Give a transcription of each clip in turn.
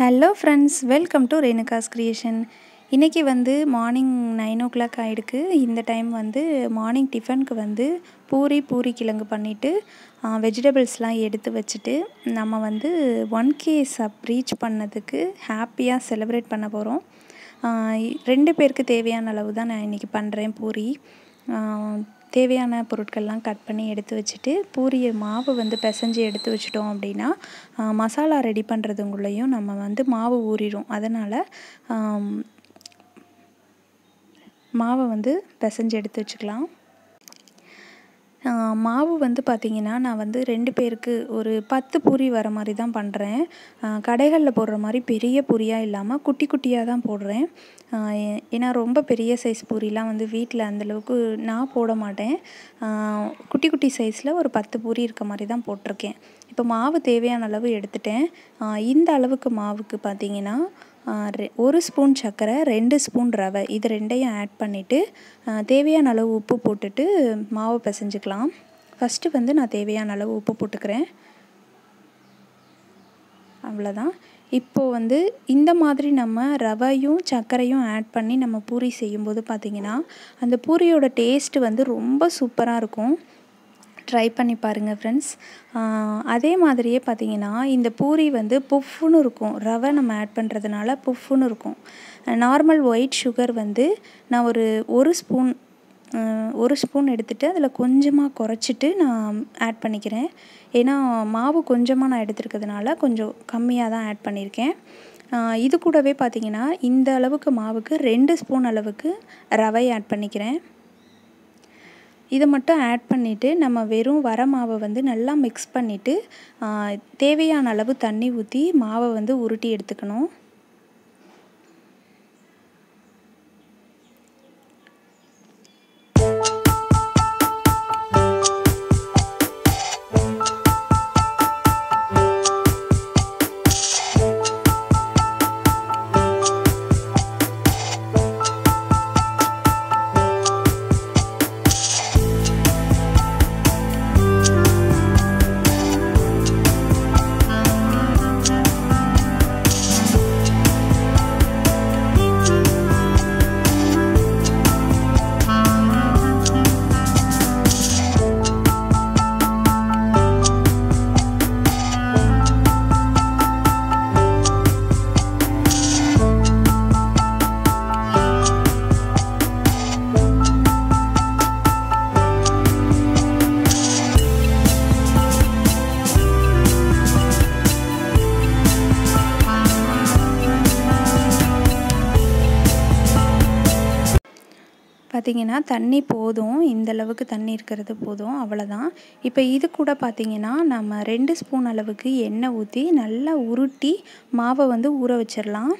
hello friends welcome to Renuka's creation இன்றைக்கி வந்து morning nine o'clock ஆகிடுக்கு இந்த டைம் வந்து மார்னிங் டிஃபனுக்கு வந்து பூரி பூரி கிழங்கு பண்ணிவிட்டு வெஜிடபிள்ஸ்லாம் எடுத்து வச்சுட்டு நம்ம வந்து ஒன் கே சப் ரீச் பண்ணதுக்கு ஹாப்பியாக செலிப்ரேட் பண்ண போகிறோம் ரெண்டு பேருக்கு தேவையான அளவு தான் நான் இன்றைக்கி பண்ணுறேன் பூரி தேவையான பொருட்கள்லாம் கட் பண்ணி எடுத்து வச்சுட்டு பூரியை மாவு வந்து பிசைஞ்சு எடுத்து வச்சிட்டோம் அப்படின்னா மசாலா ரெடி பண்ணுறதுங்குள்ளேயும் நம்ம வந்து மாவு ஊறிடும் அதனால் மாவை வந்து பிசைஞ்சு எடுத்து வச்சுக்கலாம் மாவு வந்து பார்த்திங்கன்னா நான் வந்து ரெண்டு பேருக்கு ஒரு பத்து பூரி வர மாதிரி தான் பண்ணுறேன் கடைகளில் போடுற மாதிரி பெரிய பூரியாக இல்லாமல் குட்டி குட்டியாக தான் போடுறேன் ஏன்னா ரொம்ப பெரிய சைஸ் பூரிலாம் வந்து வீட்டில் அந்தளவுக்கு நான் போட மாட்டேன் குட்டி குட்டி சைஸில் ஒரு பத்து பூரி இருக்க மாதிரி தான் போட்டிருக்கேன் இப்போ மாவு தேவையான அளவு எடுத்துட்டேன் இந்த அளவுக்கு மாவுக்கு பார்த்திங்கன்னா ஒரு ஸ்பூன் சர்க்கரை ரெண்டு ஸ்பூன் ரவை இது ரெண்டையும் ஆட் பண்ணிவிட்டு தேவையான அளவு உப்பு போட்டுட்டு மாவை பிசைஞ்சுக்கலாம் ஃபஸ்ட்டு வந்து நான் தேவையான அளவு உப்பு போட்டுக்கிறேன் அவ்வளோதான் இப்போது வந்து இந்த மாதிரி நம்ம ரவையும் சர்க்கரையும் ஆட் பண்ணி நம்ம பூரி செய்யும்போது பார்த்திங்கன்னா அந்த பூரியோட டேஸ்ட்டு வந்து ரொம்ப சூப்பராக இருக்கும் ட்ரை பண்ணி பாருங்கள் ஃப்ரெண்ட்ஸ் அதே மாதிரியே பார்த்திங்கன்னா இந்த பூரி வந்து புஃப்னு இருக்கும் ரவை நம்ம ஆட் பண்ணுறதுனால புஃப்னு இருக்கும் நார்மல் ஒயிட் சுகர் வந்து நான் ஒரு ஒரு ஸ்பூன் ஒரு ஸ்பூன் எடுத்துகிட்டு அதில் கொஞ்சமாக குறைச்சிட்டு நான் ஆட் பண்ணிக்கிறேன் ஏன்னா மாவு கொஞ்சமாக நான் எடுத்துருக்கிறதுனால கொஞ்சம் கம்மியாக தான் ஆட் பண்ணியிருக்கேன் இது கூடவே பார்த்திங்கன்னா இந்த அளவுக்கு மாவுக்கு ரெண்டு ஸ்பூன் அளவுக்கு ரவை ஆட் பண்ணிக்கிறேன் இதை மட்டும் ஆட் பண்ணிவிட்டு நம்ம வெறும் வர மாவை வந்து நல்லா மிக்ஸ் பண்ணிவிட்டு தேவையான அளவு தண்ணி ஊற்றி மாவை வந்து உருட்டி எடுத்துக்கணும் பார்த்திங்கன்னா தண்ணி போதும் இந்த அளவுக்கு தண்ணி இருக்கிறது போதும் அவ்வளோதான் இப்போ இது கூட பார்த்திங்கன்னா நம்ம ரெண்டு ஸ்பூன் அளவுக்கு எண்ணெய் ஊற்றி நல்லா உருட்டி மாவை வந்து ஊற வச்சிடலாம்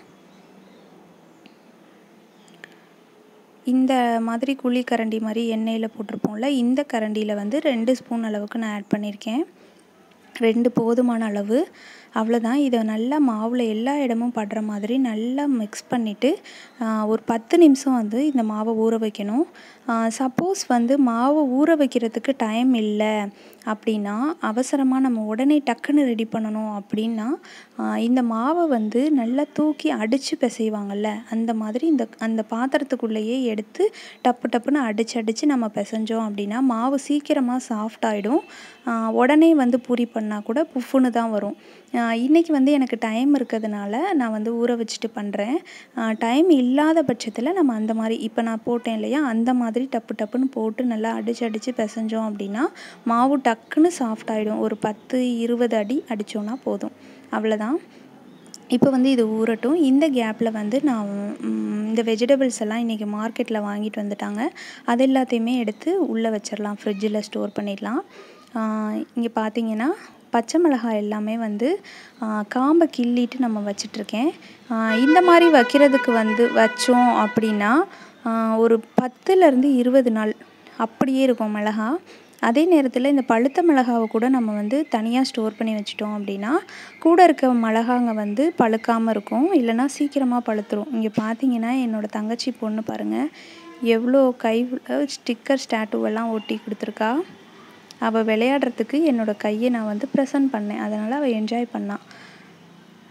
இந்த மாதிரி குழி கரண்டி மாதிரி எண்ணெயில் போட்டிருப்போம்ல இந்த கரண்டியில் வந்து ரெண்டு ஸ்பூன் அளவுக்கு நான் ஆட் பண்ணியிருக்கேன் ரெண்டு போதுமான அளவு அவ்வளோதான் இதை நல்லா மாவில் எல்லா இடமும் படுற மாதிரி நல்லா மிக்ஸ் பண்ணிவிட்டு ஒரு பத்து நிமிஷம் வந்து இந்த மாவை ஊற வைக்கணும் சப்போஸ் வந்து மாவை ஊற வைக்கிறதுக்கு டைம் இல்லை அப்படின்னா அவசரமாக நம்ம உடனே டக்குன்னு ரெடி பண்ணணும் அப்படின்னா இந்த மாவை வந்து நல்லா தூக்கி அடித்து பிசைவாங்கல்ல அந்த மாதிரி இந்த அந்த பாத்திரத்துக்குள்ளேயே எடுத்து டப்பு டப்புன்னு அடித்து அடித்து நம்ம பிசைஞ்சோம் அப்படின்னா மாவு சீக்கிரமாக சாஃப்ட் ஆகிடும் உடனே வந்து பூரி பண்ணால் கூட புஃப்னு தான் வரும் இன்றைக்கி வந்து எனக்கு டைம் இருக்கிறதுனால நான் வந்து ஊற வச்சுட்டு பண்ணுறேன் டைம் இல்லாத பட்சத்தில் நம்ம அந்த மாதிரி இப்போ நான் போட்டேன் இல்லையா அந்த மாதிரி டப்பு டப்புன்னு போட்டு நல்லா அடித்து அடித்து பிசைஞ்சோம் அப்படின்னா மாவு டக்குன்னு சாஃப்ட் ஆகிடும் ஒரு பத்து இருபது அடி அடித்தோன்னா போதும் அவ்வளோதான் இப்போ வந்து இது ஊறட்டும் இந்த கேப்பில் வந்து நான் இந்த வெஜிடபிள்ஸ் எல்லாம் இன்றைக்கி மார்க்கெட்டில் வாங்கிட்டு வந்துட்டாங்க அது எல்லாத்தையுமே எடுத்து உள்ளே வச்சிடலாம் ஃப்ரிட்ஜில் ஸ்டோர் பண்ணிடலாம் இங்கே பார்த்தீங்கன்னா பச்சை மிளகாய் எல்லாமே வந்து காம்பை கிள்ளிட்டு நம்ம வச்சிட்ருக்கேன் இந்த மாதிரி வைக்கிறதுக்கு வந்து வச்சோம் அப்படின்னா ஒரு பத்துலேருந்து இருபது நாள் அப்படியே இருக்கும் மிளகா அதே நேரத்தில் இந்த பழுத்த மிளகாவை கூட நம்ம வந்து தனியாக ஸ்டோர் பண்ணி வச்சிட்டோம் அப்படின்னா கூட இருக்க மிளகாங்க வந்து பழுக்காமல் இருக்கும் இல்லைனா சீக்கிரமாக பழுத்துரும் இங்கே பார்த்தீங்கன்னா என்னோடய தங்கச்சி பொண்ணு பாருங்கள் எவ்வளோ கை ஸ்டிக்கர் ஸ்டாட்டுவெல்லாம் ஒட்டி கொடுத்துருக்கா அவள் விளையாடுறதுக்கு என்னோடய கையை நான் வந்து ப்ரெசன்ட் பண்ணேன் அதனால் அவள் என்ஜாய் பண்ணாள்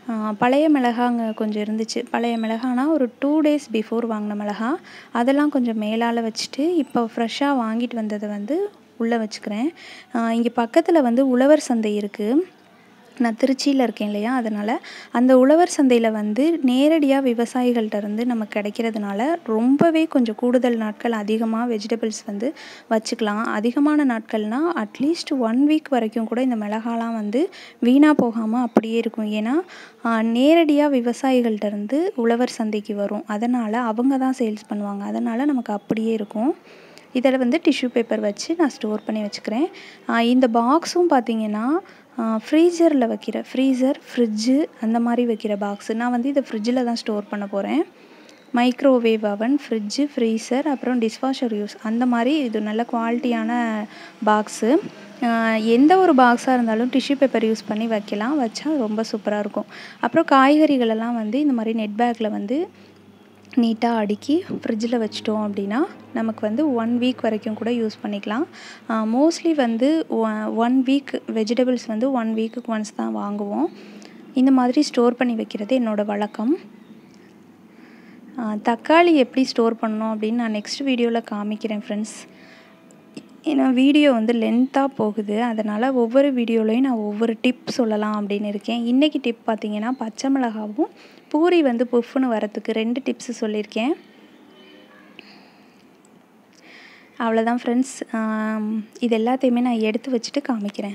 பழைய மிளகாங்க கொஞ்சம் இருந்துச்சு பழைய மிளகானா ஒரு டூ டேஸ் பிஃபோர் வாங்கின மிளகா அதெல்லாம் கொஞ்சம் மேலால் வச்சுட்டு இப்போ ஃப்ரெஷ்ஷாக வாங்கிட்டு வந்ததை வந்து உள்ளே வச்சுக்கிறேன் இங்கே பக்கத்தில் வந்து உழவர் சந்தை இருக்குது நான் திருச்சியில் இருக்கேன் இல்லையா அதனால் அந்த உழவர் சந்தையில் வந்து நேரடியாக விவசாயிகள்கிட்ட இருந்து நமக்கு கிடைக்கிறதுனால ரொம்பவே கொஞ்சம் கூடுதல் நாட்கள் அதிகமாக வெஜிடபிள்ஸ் வந்து வச்சுக்கலாம் அதிகமான நாட்கள்னால் அட்லீஸ்ட் ஒன் வீக் வரைக்கும் கூட இந்த மிளகாலாம் வந்து வீணாக போகாமல் அப்படியே இருக்கும் ஏன்னா நேரடியாக விவசாயிகள்கிட்ட இருந்து உழவர் சந்தைக்கு வரும் அதனால் அவங்க தான் சேல்ஸ் பண்ணுவாங்க அதனால் நமக்கு அப்படியே இருக்கும் இதில் வந்து டிஷ்யூ பேப்பர் வச்சு நான் ஸ்டோர் பண்ணி வச்சுக்கிறேன் இந்த பாக்ஸும் பார்த்திங்கன்னா ஃப்ரீசரில் வைக்கிற ஃப்ரீசர் ஃப்ரிட்ஜு அந்த மாதிரி வைக்கிற பாக்ஸு நான் வந்து இதை ஃப்ரிட்ஜில் தான் ஸ்டோர் பண்ண போகிறேன் மைக்ரோவேவ் அவன் ஃப்ரிட்ஜு ஃப்ரீசர் அப்புறம் டிஷ்வாஷர் யூஸ் அந்த மாதிரி இது நல்ல குவாலிட்டியான பாக்ஸு எந்த ஒரு பாக்ஸாக இருந்தாலும் டிஷ்யூ பேப்பர் யூஸ் பண்ணி வைக்கலாம் வச்சா ரொம்ப சூப்பராக இருக்கும் அப்புறம் காய்கறிகளெல்லாம் வந்து இந்த மாதிரி நெட் பேக்கில் வந்து நீட்டாக அடுக்கி ஃப்ரிட்ஜில் வச்சிட்டோம் அப்படின்னா நமக்கு வந்து ஒன் வீக் வரைக்கும் கூட யூஸ் பண்ணிக்கலாம் மோஸ்ட்லி வந்து ஒன் வீக் வெஜிடபிள்ஸ் வந்து ஒன் வீக்குக்கு ஒன்ஸ் தான் வாங்குவோம் இந்த மாதிரி ஸ்டோர் பண்ணி வைக்கிறது என்னோடய வழக்கம் தக்காளி எப்படி ஸ்டோர் பண்ணணும் அப்படின்னு நான் நெக்ஸ்ட் வீடியோவில் காமிக்கிறேன் ஃப்ரெண்ட்ஸ் ஏன்னா வீடியோ வந்து லென்த்தாக போகுது அதனால் ஒவ்வொரு வீடியோலையும் நான் ஒவ்வொரு டிப் சொல்லலாம் அப்படின்னு இருக்கேன் இன்றைக்கி டிப் பார்த்திங்கன்னா பச்சை மிளகாவும் பூரி வந்து புஃப்னு வரத்துக்கு ரெண்டு டிப்ஸு சொல்லியிருக்கேன் அவ்வளோதான் ஃப்ரெண்ட்ஸ் இது எல்லாத்தையுமே நான் எடுத்து வச்சுட்டு காமிக்கிறேன்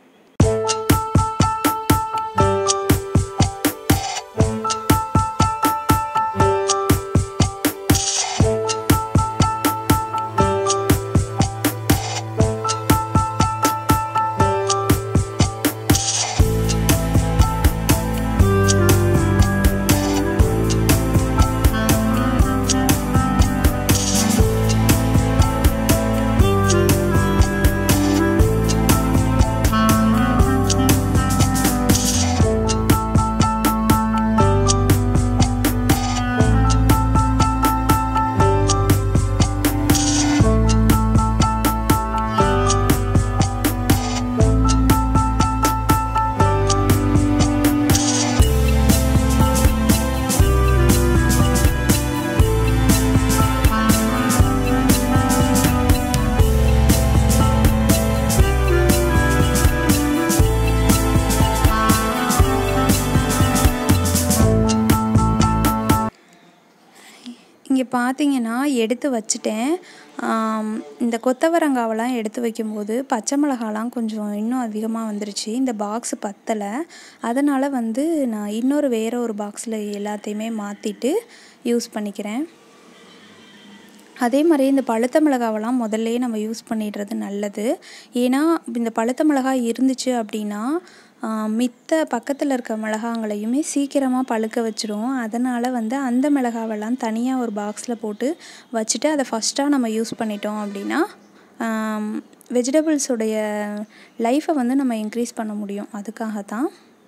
இங்கே பார்த்தீங்கன்னா எடுத்து வச்சுட்டேன் இந்த கொத்தவரங்காவெல்லாம் எடுத்து வைக்கும்போது பச்சை மிளகாலாம் கொஞ்சம் இன்னும் அதிகமாக வந்துருச்சு இந்த பாக்ஸு பத்தலை அதனால் வந்து நான் இன்னொரு வேறு ஒரு பாக்ஸில் எல்லாத்தையுமே மாற்றிட்டு யூஸ் பண்ணிக்கிறேன் அதே மாதிரி இந்த பழுத்த மிளகாவெல்லாம் முதல்லையே நம்ம யூஸ் பண்ணிடுறது நல்லது ஏன்னா இந்த பழுத்த மிளகாய் இருந்துச்சு அப்படின்னா மித்த பக்கத்தில் இருக்க மிளகாங்களையுமே சீக்கிரமாக பழுக்க வச்சிடும் அதனால் வந்து அந்த மிளகாவெல்லாம் தனியாக ஒரு பாக்ஸில் போட்டு வச்சுட்டு அதை ஃபஸ்ட்டாக நம்ம யூஸ் பண்ணிட்டோம் அப்படின்னா வெஜிடபிள்ஸுடைய லைஃப்பை வந்து நம்ம இன்க்ரீஸ் பண்ண முடியும் அதுக்காக தான்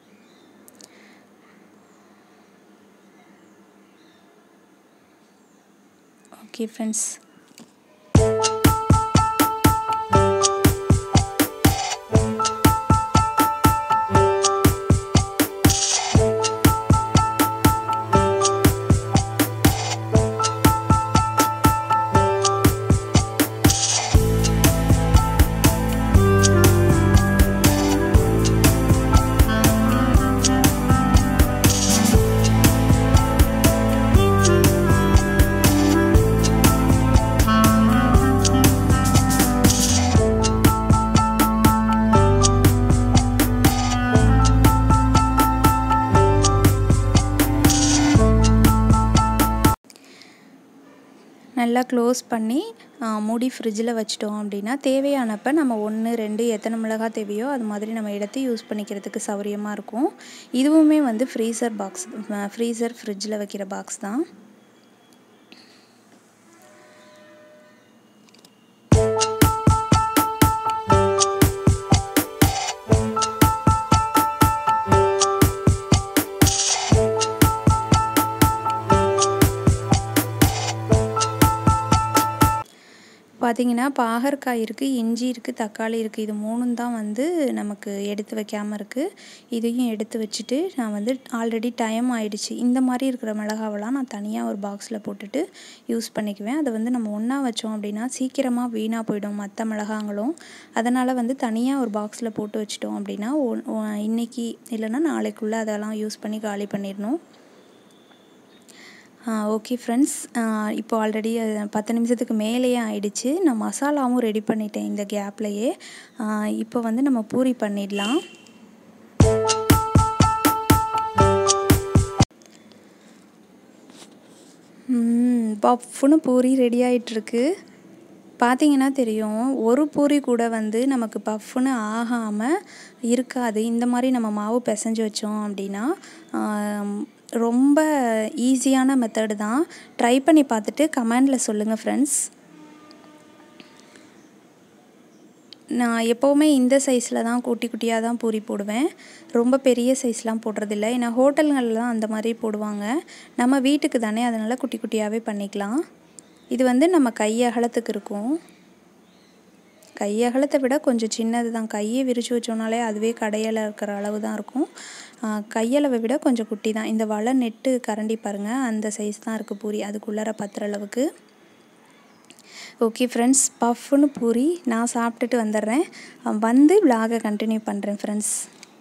ஓகே ஃப்ரெண்ட்ஸ் நல்லா க்ளோஸ் பண்ணி மூடி ஃப்ரிட்ஜில் வச்சிட்டோம் அப்படின்னா தேவையானப்போ நம்ம ஒன்று ரெண்டு எத்தனை மிளகா தேவையோ அது மாதிரி நம்ம எடுத்து யூஸ் பண்ணிக்கிறதுக்கு சௌரியமாக இருக்கும் இதுவுமே வந்து ஃப்ரீசர் பாக்ஸ் ஃப்ரீசர் ஃப்ரிட்ஜில் வைக்கிற பாக்ஸ் தான் பார்த்தீங்கன்னா பாகற்காய் இருக்குது இஞ்சி இருக்குது தக்காளி இருக்குது இது மூணும் தான் வந்து நமக்கு எடுத்து வைக்காமல் இருக்குது இதையும் எடுத்து வச்சுட்டு நான் வந்து ஆல்ரெடி டைம் ஆயிடுச்சு இந்த மாதிரி இருக்கிற மிளகாவெல்லாம் நான் தனியாக ஒரு பாக்ஸில் போட்டுட்டு யூஸ் பண்ணிக்குவேன் அதை வந்து நம்ம ஒன்றா வச்சோம் அப்படின்னா சீக்கிரமாக வீணாக போயிடும் மற்ற மிளகாங்களும் அதனால் வந்து தனியாக ஒரு பாக்ஸில் போட்டு வச்சிட்டோம் அப்படின்னா ஒ- ஒ- இன்னைக்கு இல்லைன்னா நாளைக்குள்ளே அதெல்லாம் யூஸ் பண்ணி காலி பண்ணிடணும் ஓகே ஃப்ரெண்ட்ஸ் இப்போ ஆல்ரெடி பத்து நிமிஷத்துக்கு மேலேயே ஆயிடுச்சு நான் மசாலாவும் ரெடி பண்ணிட்டேன் இந்த கேப்லையே இப்போ வந்து நம்ம பூரி பண்ணிடலாம் ம், பஃப்னு பூரி ரெடி ஆயிட்டிருக்கு பார்த்தீங்கன்னா தெரியும் ஒரு பூரி கூட வந்து நமக்கு பஃப்னு ஆகாமல் இருக்காது இந்த மாதிரி நம்ம மாவு பிசைஞ்சு வச்சோம் அப்படின்னா ஆம், ரொம்ப ஈஸியான மெத்தடு தான் ட்ரை பண்ணி பார்த்துட்டு கமெண்டில் சொல்லுங்கள் ஃப்ரெண்ட்ஸ் நான் எப்போவுமே இந்த சைஸில் தான் குட்டி குட்டியாக தான் பூரி போடுவேன் ரொம்ப பெரிய சைஸ்லாம் போடுறதில்ல ஏன்னா ஹோட்டல்கள்லாம் அந்த மாதிரி போடுவாங்க நம்ம வீட்டுக்கு தானே அதனால் குட்டி குட்டியாகவே பண்ணிக்கலாம் இது வந்து நம்ம கை அகலத்துக்கு இருக்கும் கை அகலத்தை விட கொஞ்சம் சின்னது தான் கையை விரிச்சு வச்சோம்னாலே அதுவே கடையில் இருக்கிற அளவு தான் இருக்கும் ஆஹ் கையளவை விட கொஞ்சம் குட்டி தான் இந்த வலை நெட்டு கரண்டி பாருங்கள் அந்த சைஸ் தான் இருக்குது பூரி அதுக்குள்ளார பத்துற அளவுக்கு ஓகே ஃப்ரெண்ட்ஸ் பஃப்னு பூரி நான் சாப்பிட்டுட்டு வந்துடுறேன் அஹ் வந்து விலாகை கண்டினியூ பண்ணுறேன் ஃப்ரெண்ட்ஸ்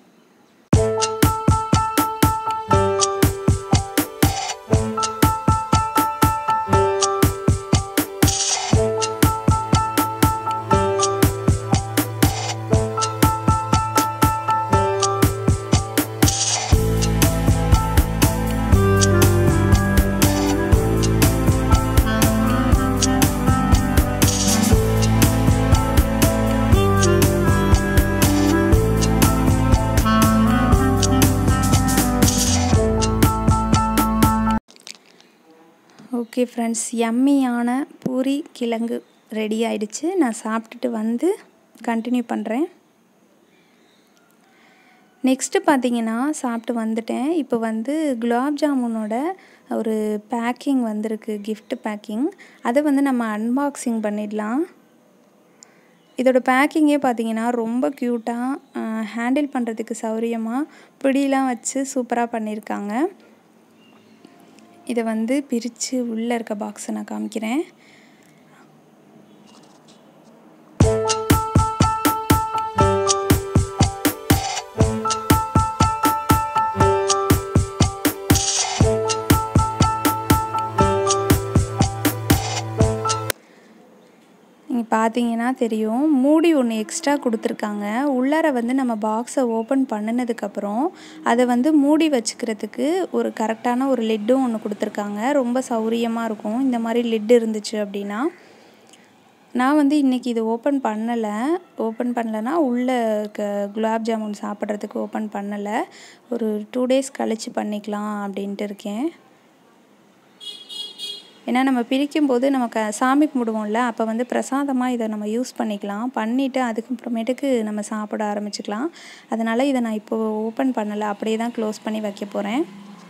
ஓகே ஃப்ரெண்ட்ஸ் யம்மியான பூரி கிழங்கு ரெடி ஆயிடுச்சு நான் சாப்பிட்டுட்டு வந்து கண்டினியூ பண்ணுறேன் நெக்ஸ்ட்டு பார்த்தீங்கன்னா சாப்பிட்டு வந்துட்டேன் இப்போ வந்து குலாப் ஜாமுனோட ஒரு பேக்கிங் வந்திருக்கு gift பேக்கிங் அதை வந்து நம்ம அன்பாக்சிங் பண்ணிடலாம் இதோட பேக்கிங்கே பார்த்தீங்கன்னா ரொம்ப க்யூட்டாக ஹேண்டில் பண்ணுறதுக்கு சௌரியமாக பிடிலாம் வச்சு சூப்பராக பண்ணியிருக்காங்க இதை வந்து பிரித்து உள்ளே இருக்க பாக்ஸை நான் காமிக்கிறேன் நீங்கள் பார்த்தீங்கன்னா தெரியும் மூடி ஒன்று எக்ஸ்ட்ரா கொடுத்துருக்காங்க உள்ளார வந்து நம்ம பாக்ஸை ஓப்பன் பண்ணினதுக்கப்புறம் அதை வந்து மூடி வச்சுக்கிறதுக்கு ஒரு கரெக்டான ஒரு லிட்டும் ஒன்று கொடுத்துருக்காங்க ரொம்ப சௌரியமாக இருக்கும் இந்த மாதிரி லிட் இருந்துச்சு அப்படின்னா நான் வந்து இன்றைக்கி இது ஓப்பன் பண்ணலை ஓப்பன் பண்ணலைன்னா உள்ளே க குலாப் ஜாமுன் சாப்பிட்றதுக்கு ஓப்பன் பண்ணலை ஒரு டூ டேஸ் கழித்து பண்ணிக்கலாம் அப்படின்ட்டு இருக்கேன் ஏன்னா நம்ம பிரிக்கும்போது நம்ம க சாமி கும்பிடுவோம்ல அப்போ வந்து பிரசாதமாக இதை நம்ம யூஸ் பண்ணிக்கலாம் பண்ணிவிட்டு அதுக்கப்புறமேட்டுக்கு நம்ம சாப்பிட ஆரம்பிச்சுக்கலாம் அதனால் இதை நான் இப்போ ஓப்பன் பண்ணலை அப்படியே தான் க்ளோஸ் பண்ணி வைக்க போகிறேன்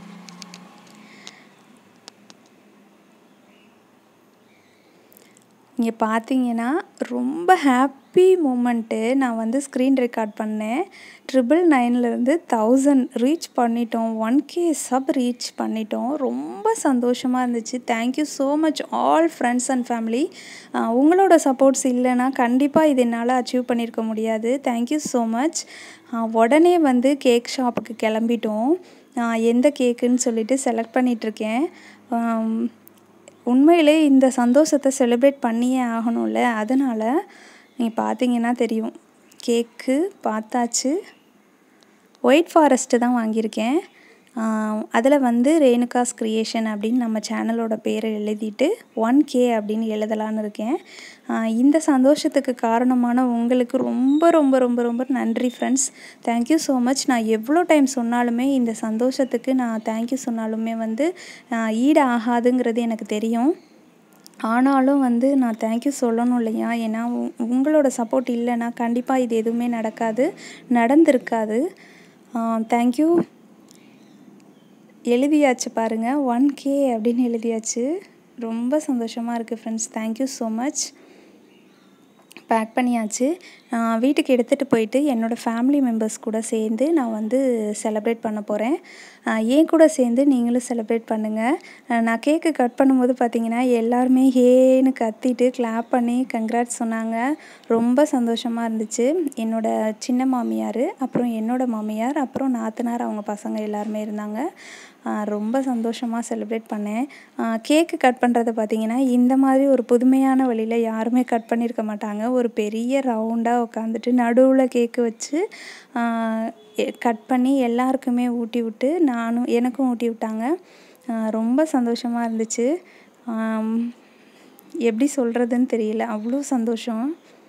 இங்கே பார்த்தீங்கன்னா ரொம்ப ஹாப்பி மூமெண்ட்டு நான் வந்து ஸ்க்ரீன் ரெக்கார்ட் பண்ணேன் ட்ரிபிள் நைன்லேருந்து தௌசண்ட் ரீச் பண்ணிட்டோம் ஒன் கே சப் ரீச் பண்ணிட்டோம் ரொம்ப சந்தோஷமாக இருந்துச்சு thank you so much all friends and family உங்களோட சப்போர்ட்ஸ் இல்லைன்னா கண்டிப்பாக இது என்னால் அச்சீவ் பண்ணியிருக்க முடியாது தேங்க்யூ ஸோ மச் உடனே வந்து கேக் ஷாப்புக்கு கிளம்பிட்டோம் எந்த கேக்குன்னு சொல்லிட்டு செலக்ட் பண்ணிகிட்ருக்கேன் உண்மையிலே இந்த சந்தோஷத்தை செலிப்ரேட் பண்ணியே ஆகணும்ல அதனால் நீங்கள் பார்த்தீங்கன்னா தெரியும் கேக்கு பார்த்தாச்சு ஒயிட் ஃபாரஸ்ட்டு தான் வாங்கியிருக்கேன் அதில் வந்து ரேணுகாஸ் க்ரியேஷன் அப்படின்னு நம்ம சேனலோட பேரை எழுதிட்டு ஒன் கே அப்படின்னு எழுதலான்னு இருக்கேன் இந்த சந்தோஷத்துக்கு காரணமான உங்களுக்கு ரொம்ப ரொம்ப ரொம்ப ரொம்ப நன்றி ஃப்ரெண்ட்ஸ் தேங்க்யூ ஸோ மச் நான் எவ்வளோ டைம் சொன்னாலுமே இந்த சந்தோஷத்துக்கு நான் தேங்க்யூ சொன்னாலுமே வந்து ஈடு ஆகாதுங்கிறது எனக்கு தெரியும் ஆனாலும் வந்து நான் தேங்க்யூ சொல்லணும் இல்லையா ஏன்னா உங்களோட சப்போர்ட் இல்லைன்னா கண்டிப்பாக இது எதுவுமே நடக்காது நடந்திருக்காது தேங்க்யூ எழுதியாச்சு பாருங்கள் ஒன் கே அப்படின்னு எழுதியாச்சு ரொம்ப சந்தோஷமாக இருக்குது friends thank you so much pack பண்ணியாச்சு வீட்டுக்கு எடுத்துகிட்டு போயிட்டு என்னோடய ஃபேமிலி மெம்பர்ஸ் கூட சேர்ந்து நான் வந்து செலப்ரேட் பண்ண போகிறேன் என் கூட சேர்ந்து நீங்களும் செலப்ரேட் பண்ணுங்கள் நான் கேக்கு கட் பண்ணும்போது பார்த்தீங்கன்னா எல்லாருமே ஹேன்னு கத்திட்டு கிளாப் பண்ணி கங்க்ராட்ஸ் சொன்னாங்க ரொம்ப சந்தோஷமாக இருந்துச்சு என்னோடய சின்ன மாமியார் அப்புறம் என்னோடய மாமியார் அப்புறம் நாத்தனார் அவங்க பசங்க எல்லாருமே இருந்தாங்க ரொம்ப சந்தோஷமாக செலிப்ரேட் பண்ணேன் கேக்கு கட் பண்ணுறது பார்த்திங்கன்னா இந்த மாதிரி ஒரு புதுமையான வழியில் யாருமே கட் பண்ணியிருக்க மாட்டாங்க ஒரு பெரிய ரவுண்டாக உட்காந்துட்டு நடுவில் கேக்கு வச்சு கட் பண்ணி எல்லாருக்குமே ஊட்டி விட்டு நானும் எனக்கும் ஊட்டி விட்டாங்க ரொம்ப சந்தோஷமாக இருந்துச்சு எப்படி சொல்கிறதுன்னு தெரியல அவ்வளோ சந்தோஷம்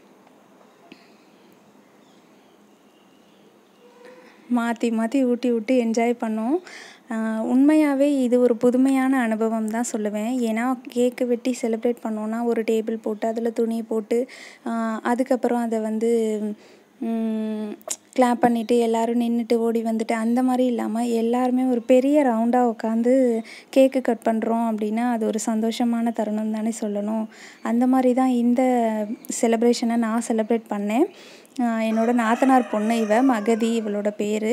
மாற்றி மாற்றி ஊட்டி விட்டு என்ஜாய் பண்ணோம் உண்மையாகவே இது ஒரு புதுமையான அனுபவம் தான் சொல்லுவேன் ஏன்னா கேக்கு வெட்டி செலிப்ரேட் பண்ணோன்னா ஒரு டேபிள் போட்டு அதில் துணி போட்டு அதுக்கப்புறம் அதை வந்து கிளாப் பண்ணிவிட்டு எல்லோரும் நின்றுட்டு ஓடி வந்துட்டு அந்த மாதிரி இல்லாமல் எல்லாருமே ஒரு பெரிய ரவுண்டாக உட்காந்து கேக்கு கட் பண்ணுறோம் அப்படின்னா அது ஒரு சந்தோஷமான தருணம் தானே சொல்லணும் அந்த மாதிரி தான் இந்த செலப்ரேஷனை நான் செலிப்ரேட் பண்ணேன் என்னோடய நாத்தனார் பொண்ணு இவ மகதி இவளோட பேர்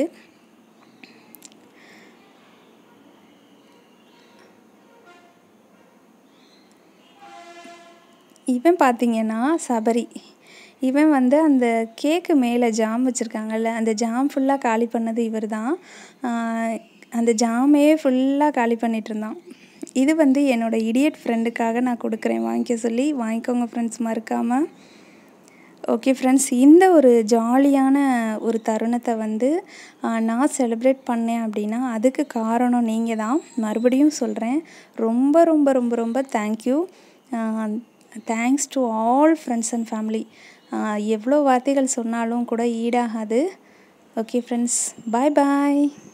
இவன் பார்த்திங்கன்னா சபரி இவன் வந்து அந்த கேக்கு மேலே ஜாம் வச்சுருக்காங்கல்ல அந்த ஜாம் ஃபுல்லாக காலி பண்ணது இவர் தான் அந்த ஜாமே ஃபுல்லாக காலி பண்ணிகிட்டு இருந்தான் இது வந்து என்னோடய இடியட் ஃப்ரெண்டுக்காக நான் கொடுக்குறேன் வாங்கிக்க சொல்லி வாங்கிக்கோங்க ஃப்ரெண்ட்ஸ் மறக்காமல் ஓகே ஃப்ரெண்ட்ஸ் இந்த ஒரு ஜாலியான ஒரு தருணத்தை வந்து நான் செலிப்ரேட் பண்ணேன் அப்படின்னா அதுக்கு காரணம் நீங்கள் தான் மறுபடியும் சொல்கிறேன் ரொம்ப ரொம்ப ரொம்ப ரொம்ப thank you thanks to all friends and family எவ்வளோ வார்த்தைகள் சொன்னாலும் கூட ஈடாகாது ஓகே ஃப்ரெண்ட்ஸ் பாய் பாய்